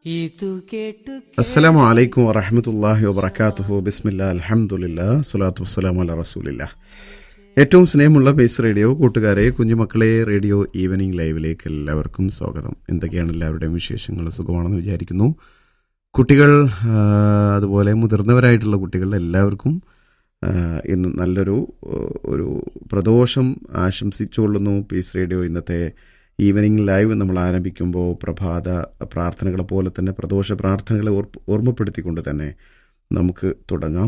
ഇതു കേട്ടു അസ്സലാമു അലൈക്കും വറഹമത്തല്ലാഹി വബർക്കാത്തുഹു ബിസ്മില്ല അൽഹംദുലില്ല സ്വലാത്തു വസ്സലാമു അല റസൂലില്ല ഏറ്റവും സ്നേഹമുള്ള ബേസ് റേഡിയോ കൂട്ടുകാരെ കുഞ്ഞുമക്കളെ റേഡിയോ ഈവനിങ് ലൈവിലേക്ക് എല്ലാവർക്കും സ്വാഗതം എന്തൊക്കെയാണ് എല്ലാവരുടെയും വിശേഷങ്ങൾ സുഖമാണെന്ന് വിചാരിക്കുന്നു കുട്ടികൾ ആ, അതുപോലെ മുതിർന്നവരായിട്ടുള്ള കുട്ടികൾ എല്ലാവർക്കും ആ, ഇന്ന് നല്ലൊരു ആ, ഒരു പ്രദോഷം ആശംസിച്ചുകൊള്ളുന്നു പീസ് റേഡിയോ ഇന്നത്തെ ഈവനിങ് ലൈവ് നമ്മൾ ആരംഭിക്കുമ്പോൾ പ്രഭാത പ്രാർത്ഥനകളെ പോലെ തന്നെ പ്രദോഷ പ്രാർത്ഥനകളെ ഓർപ്പ് ഓർമ്മപ്പെടുത്തിക്കൊണ്ട് തന്നെ നമുക്ക് തുടങ്ങാം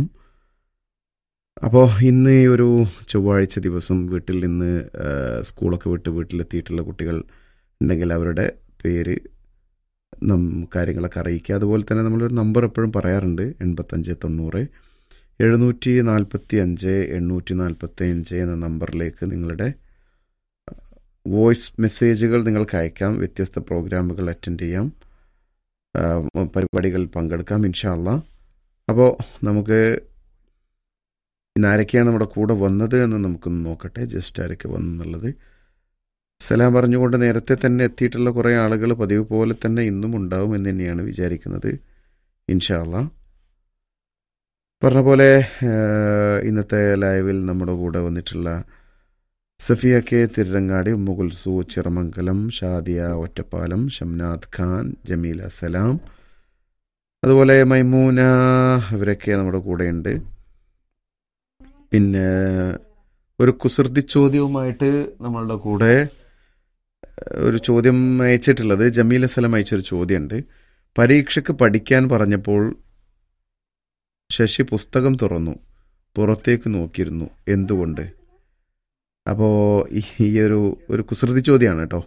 അപ്പോൾ ഇന്ന് ഈ ഒരു ചൊവ്വാഴ്ച ദിവസം വീട്ടിൽ നിന്ന് ആ, സ്കൂളൊക്കെ വിട്ട് വീട്ടിലെത്തിയിട്ടുള്ള കുട്ടികൾ ഉണ്ടെങ്കിൽ അവരുടെ പേര് നം കാര്യങ്ങളൊക്കെ അറിയിക്കുക അതുപോലെ തന്നെ നമ്മളൊരു നമ്പർ എപ്പോഴും പറയാറുണ്ട് എൺപത്തഞ്ച് തൊണ്ണൂറ് എഴുന്നൂറ്റി നാൽപ്പത്തി അഞ്ച് എണ്ണൂറ്റി നാൽപ്പത്തി അഞ്ച് എന്ന നമ്പറിലേക്ക് നിങ്ങളുടെ വോയിസ് മെസ്സേജുകൾ നിങ്ങൾക്ക് അയക്കാം വ്യത്യസ്ത പ്രോഗ്രാമുകൾ അറ്റൻഡ് ചെയ്യാം ആ, പരിപാടികളിൽ പങ്കെടുക്കാം ഇൻഷാല്ല അപ്പോൾ നമുക്ക് ഇന്ന് ആരൊക്കെയാണ് നമ്മുടെ കൂടെ വന്നത് എന്ന് നമുക്കൊന്ന് നോക്കട്ടെ ജസ്റ്റ് ആരൊക്കെ വന്നെന്നുള്ളത് സലാം പറഞ്ഞുകൊണ്ട് നേരത്തെ തന്നെ എത്തിയിട്ടുള്ള കുറേ ആളുകൾ പതിവ് പോലെ തന്നെ ഇന്നും ഉണ്ടാവും എന്ന് തന്നെയാണ് വിചാരിക്കുന്നത് ഇൻഷാല്ല പറഞ്ഞ പോലെ ആ, ഇന്നത്തെ ലൈവിൽ നമ്മുടെ കൂടെ വന്നിട്ടുള്ള സഫിയ കെ തിരുരങ്ങാടി ഉമ്മുകുൽസു ചിറമംഗലം ഷാദിയ ഒറ്റപ്പാലം ഷംനാദ് ഖാൻ ജമീല സലാം അതുപോലെ മൈമൂന ഇവരൊക്കെ നമ്മുടെ കൂടെയുണ്ട് പിന്നെ ഒരു കുസൃതി ചോദ്യവുമായിട്ട് നമ്മളുടെ കൂടെ ഒരു ചോദ്യം അയച്ചിട്ടുള്ളത് ജമീല സലം അയച്ചൊരു ചോദ്യമുണ്ട് പരീക്ഷയ്ക്ക് പഠിക്കാൻ പറഞ്ഞപ്പോൾ ശശി പുസ്തകം തുറന്നു പുറത്തേക്ക് നോക്കിയിരുന്നു എന്തുകൊണ്ട് അപ്പോൾ ഈ ഒരു ഒരു കുസൃതി ചോദ്യമാണ് കേട്ടോ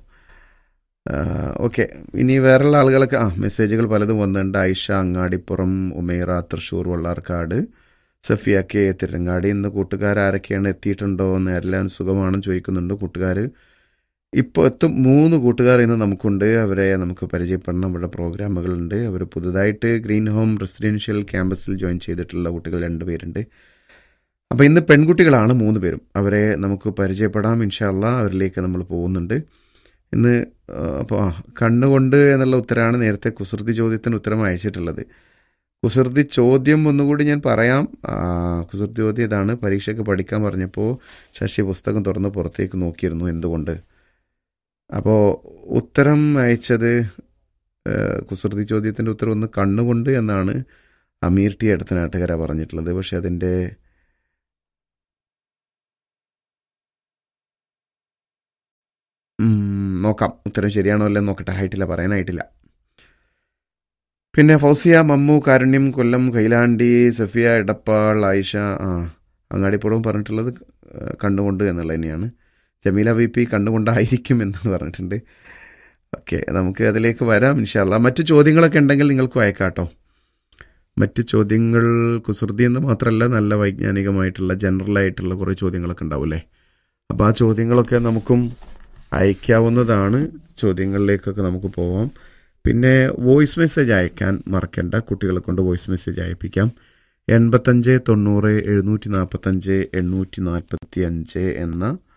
ഓക്കെ ഇനി വേറെയുള്ള ആളുകളൊക്കെ ആ മെസ്സേജുകൾ പലതും വന്നിട്ടുണ്ട് ഐഷ അങ്ങാടിപ്പുറം ഉമേറ തൃശ്ശൂർ വള്ളാർക്കാട് സഫിയ കെ തിരങ്ങാടി ഇന്ന് കൂട്ടുകാർ ആരൊക്കെയാണ് എത്തിയിട്ടുണ്ടോ എന്ന് എല്ലാം സുഖമാണെന്ന് ചോദിക്കുന്നുണ്ട് കൂട്ടുകാർ ഇപ്പോൾ എത്തും മൂന്ന് കൂട്ടുകാർ ഇന്ന് നമുക്കുണ്ട് അവരെ നമുക്ക് പരിചയപ്പെടണം അവരുടെ പ്രോഗ്രാമുകളുണ്ട് അവർ പുതുതായിട്ട് ഗ്രീൻ ഹോം റെസിഡൻഷ്യൽ ക്യാമ്പസിൽ ജോയിൻ ചെയ്തിട്ടുള്ള കുട്ടികൾ രണ്ടുപേരുണ്ട് അപ്പോൾ ഇന്ന് പെൺകുട്ടികളാണ് മൂന്ന് പേരും അവരെ നമുക്ക് പരിചയപ്പെടാം ഇൻഷാല്ല അവരിലേക്ക് നമ്മൾ പോകുന്നുണ്ട് ഇന്ന് അപ്പോൾ ആ കണ്ണുകൊണ്ട് എന്നുള്ള ഉത്തരമാണ് നേരത്തെ കുസൃതി ചോദ്യത്തിന് ഉത്തരം അയച്ചിട്ടുള്ളത് കുസൃതി ചോദ്യം ഒന്നുകൂടി ഞാൻ പറയാം ആ, കുസൃതി ചോദ്യം ഇതാണ് പരീക്ഷയ്ക്ക് പഠിക്കാൻ പറഞ്ഞപ്പോൾ ശശി പുസ്തകം തുറന്ന് പുറത്തേക്ക് നോക്കിയിരുന്നു എന്തുകൊണ്ട് അപ്പോൾ ഉത്തരം അയച്ചത് ആ, കുസൃതി ചോദ്യത്തിൻ്റെ ഉത്തരം ഒന്ന് കണ്ണുകൊണ്ട് എന്നാണ് അമീർ ടി അടുത്തനാട്ടുകര പറഞ്ഞിട്ടുള്ളത് പക്ഷെ അതിൻ്റെ ഉം, നോക്കാം ഉത്തരം ശരിയാണോ അല്ലെന്ന് നോക്കട്ടെ ആയിട്ടില്ല പറയാനായിട്ടില്ല പിന്നെ ഫൗസിയ മമ്മു കാരുണ്യം കൊല്ലം കൈലാണ്ടി സഫിയ എടപ്പാൾ ആയിഷ ആ അങ്ങാടിപ്പുറവും പറഞ്ഞിട്ടുള്ളത് ആ, കണ്ടുകൊണ്ട് എന്നുള്ളത് തന്നെയാണ് ജമീല വി പി കണ്ടുകൊണ്ടായിരിക്കും എന്ന് പറഞ്ഞിട്ടുണ്ട് ഓക്കെ നമുക്ക് അതിലേക്ക് വരാം ഇൻഷാല്ല മറ്റു ചോദ്യങ്ങളൊക്കെ ഉണ്ടെങ്കിൽ നിങ്ങൾക്ക് അയക്കാട്ടോ മറ്റ് ചോദ്യങ്ങൾ കുസൃതി എന്ന് മാത്രമല്ല നല്ല വൈജ്ഞാനികമായിട്ടുള്ള ജനറൽ ആയിട്ടുള്ള കുറേ ചോദ്യങ്ങളൊക്കെ ഉണ്ടാവില്ലേ അപ്പോൾ ആ ചോദ്യങ്ങളൊക്കെ നമുക്കും അയക്കാവുന്നതാണ് ചോദ്യങ്ങളിലേക്കൊക്കെ നമുക്ക് പോവാം പിന്നെ വോയിസ് മെസ്സേജ് അയക്കാൻ മറക്കണ്ട കുട്ടികളെ കൊണ്ട് വോയിസ് മെസ്സേജ് അയപ്പിക്കാം എൺപത്തഞ്ച് തൊണ്ണൂറ് എഴുന്നൂറ്റി നാൽപ്പത്തഞ്ച് എണ്ണൂറ്റി നാൽപ്പത്തി അഞ്ച് എന്ന